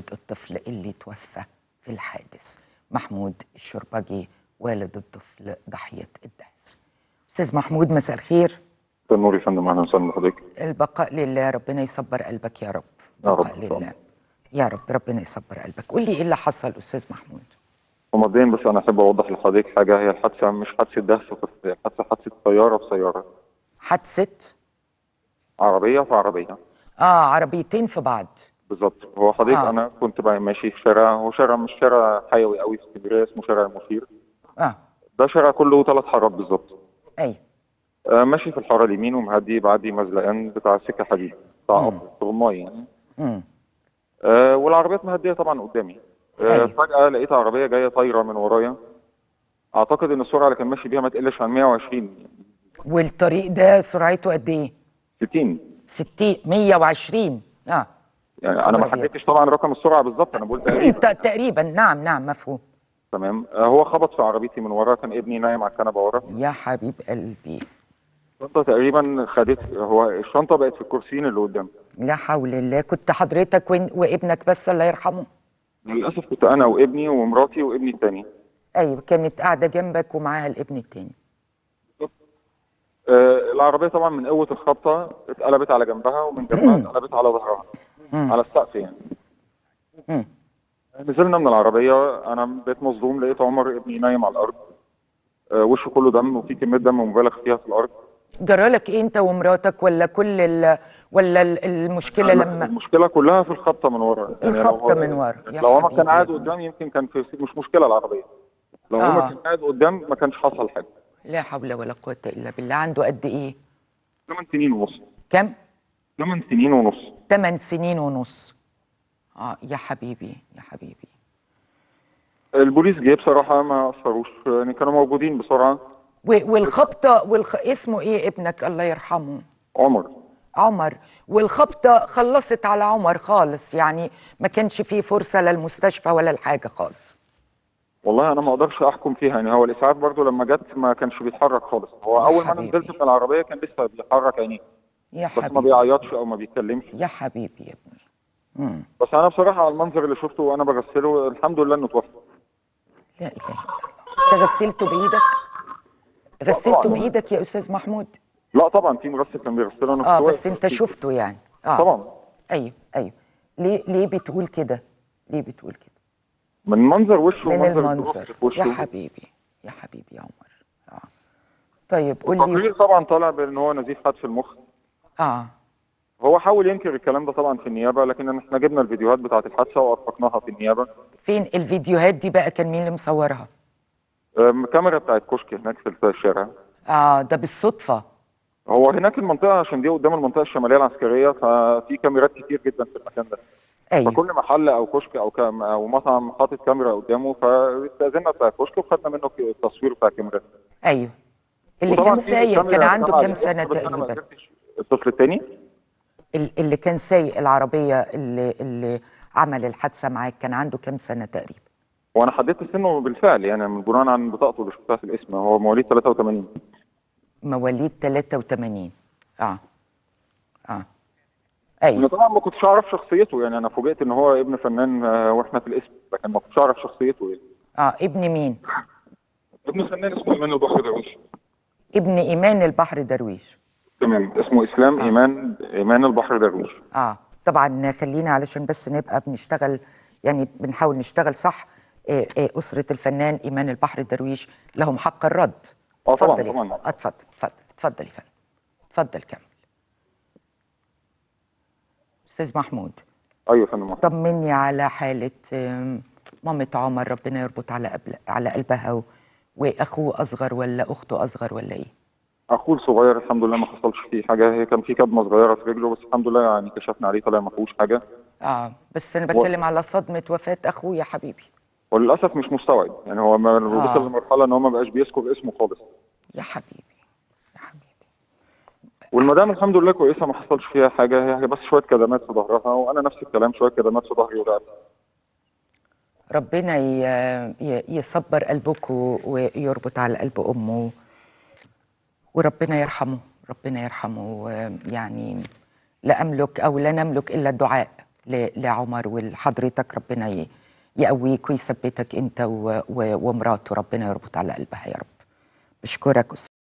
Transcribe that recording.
الطفل اللي توفى في الحادث محمود الشربجي والد الطفل ضحية الدهس أستاذ محمود مساء الخير مساء النور يا فندم اهلا وسهلا بحضرتك البقاء لله ربنا يصبر قلبك يا رب يا رب. بقاء لله يا رب ربنا يصبر قلبك قول لي ايه اللي حصل استاذ محمود ومبدئيا بس انا احب اوضح لحضرتك حاجه هي الحادثه مش حادثه دهس بس هي حادثه حادثه سياره بسياره حادثه عربيه في عربيه اه عربيتين في بعض بالظبط هو حضرتك آه. انا كنت بقى ماشي في شارع هو شارع مش شارع حيوي قوي في اسكندريه اسمه شارع المشير اه ده شارع كله ثلاث حارات بالظبط اي آه ماشي في الحاره اليمين ومعدي بعدي مزلقان بتاع سكه حديد بتاع مم. قطر طغماي يعني امم آه والعربيات مهديه طبعا قدامي آه أيوة. فجاه لقيت عربيه جايه طايره من ورايا اعتقد ان السرعه اللي كان ماشي بيها ما تقلش عن 120 والطريق ده سرعته قد ايه 60 60 120 اه يعني انا ما خبر أبيض. حددتش طبعا رقم السرعه بالظبط انا بقول تقريبا ت- تقريبا نعم نعم مفهوم تمام آه، هو خبط في عربيتي من ورا كان ابني نايم على الكنبه ورا يا حبيب قلبي الشنطه تقريبا خدت هو الشنطه بقت في الكرسيين اللي قدام لا حول الله كنت حضرتك وين- وابنك بس الله يرحمه للاسف كنت انا وابني ومراتي وابني الثاني ايوه كانت قاعده جنبك ومعاها الابن التاني آه العربيه طبعا من قوه الخبطه اتقلبت على جنبها ومن جنبها اتقلبت على ظهرها مم. على السقف يعني مم. نزلنا من العربيه انا بقيت مصدوم لقيت عمر ابني نايم على الارض آه وشه كله دم وفي كميه دم مبالغ فيها في الارض جرالك ايه انت ومراتك ولا كل ال... ولا ال- المشكله لما المشكله كلها في الخبطه من ورا لو الخبطة هو- من ورا. يا لو عمر حبيبي. كان قاعد قدام يمكن كان في مش مشكله العربيه لو آه. عمر كان قاعد قدام ما كانش حصل حاجه لا حول ولا قوه الا بالله عنده قد ايه 8 سنين ونص كم 8 سنين ونص 8 سنين ونص اه يا حبيبي يا حبيبي البوليس جه بصراحه ما اثروش يعني كانوا موجودين بسرعه و- والخبطه والخ... اسمه ايه ابنك الله يرحمه عمر عمر والخبطه خلصت على عمر خالص يعني ما كانش فيه فرصه للمستشفى ولا الحاجه خالص والله انا ما اقدرش احكم فيها يعني هو الاسعاف برضو لما جت ما كانش بيتحرك خالص هو اول ما انا حبيبي. نزلت من العربيه كان لسه بيحرك عينيه يا بس ما حبيبي بيعيطش او ما بيتكلمش يا حبيبي يا ابني مم. بس انا بصراحه على المنظر اللي شفته وانا بغسله الحمد لله انه توفى لا اله الا الله انت غسلته بايدك غسلته طبعاً. بايدك يا استاذ محمود لا طبعا في مغسل كان بيغسله انا اه كنت بس واقف. انت شفته يعني اه طبعا ايوه ايوه ليه ليه بتقول كده ليه بتقول كده من منظر وشه من ومنظر المنظر الضغط في وشه يا حبيبي يا حبيبي يا عمر اه طيب قول لي التقرير طبعا طالع بان هو نزيف حاد في المخ اه هو حاول ينكر الكلام ده طبعا في النيابه لكن احنا جبنا الفيديوهات بتاعه الحادثه وارفقناها في النيابه فين الفيديوهات دي بقى كان مين اللي مصورها أم، كاميرا بتاعه كشك هناك في الشارع اه ده بالصدفه هو هناك المنطقه عشان دي قدام المنطقه الشماليه العسكريه ففي كاميرات كتير جدا في المكان ده ايوه فكل محل او كشك او كام او مطعم حاطط كاميرا قدامه فاستاذنا بتاع الكشك وخدنا منه التصوير بتاع الكاميرا ايوه اللي وطبعاً كان في سايق كان كاميرا عنده تبع كام الاسم، سنه بس أنا ما تقريبا قدرتش- الطفل الثاني ال- اللي كان سايق العربيه اللي اللي عمل الحادثه معاك كان عنده كام سنه تقريبا وانا حددت سنه بالفعل يعني من بناء عن بطاقته اللي شفتها في الاسم هو مواليد 83 مواليد 83 اه اه انا ايوه طبعا ما كنتش اعرف شخصيته يعني انا فوجئت ان هو ابن فنان آه، واحنا في الاسم لكن ما كنتش اعرف شخصيته يعني اه ابن مين ابن فنان اسمه ايمان البحر درويش ابن ايمان البحر درويش تمام اسمه اسلام ايمان ايمان البحر درويش اه طبعا خلينا علشان بس نبقى بنشتغل يعني بنحاول نشتغل صح آه، آه، أسرة الفنان إيمان البحر درويش لهم حق الرد اه طبعا اتفضل يا طبعا فندم. اتفضل اتفضل اتفضل يا فندم اتفضل كمل أستاذ محمود ايوه يا فندم طمني على حالة آم، مامة عمر ربنا يربط على قبل على قلبها و- وأخوه أصغر ولا أخته أصغر ولا إيه؟ اخوه الصغير الحمد لله ما حصلش فيه حاجه هي كان في كدمه صغيره في رجله بس الحمد لله يعني كشفنا عليه طلع ما فيهوش حاجه آه بس أنا بتكلم على صدمة وفاة أخوه يا حبيبي وللاسف مش مستوعب يعني هو ما آه. وصل لمرحله ان هو ما بقاش بيذكر اسمه خالص يا حبيبي يا حبيبي والمدام الحمد لله كويسه ما حصلش فيها حاجه هي بس شويه كدمات في ظهرها وانا نفس الكلام شويه كدمات في ظهري ورقبتي ربنا ي- ي- يصبر قلبكم ويربط على قلب امه وربنا يرحمه ربنا يرحمه يعني لا املك او لا نملك الا الدعاء ل- لعمر ولحضرتك ربنا ي- يقويك ويثبتك انت و- و- ومراته ربنا يربط على قلبها يا رب بشكرك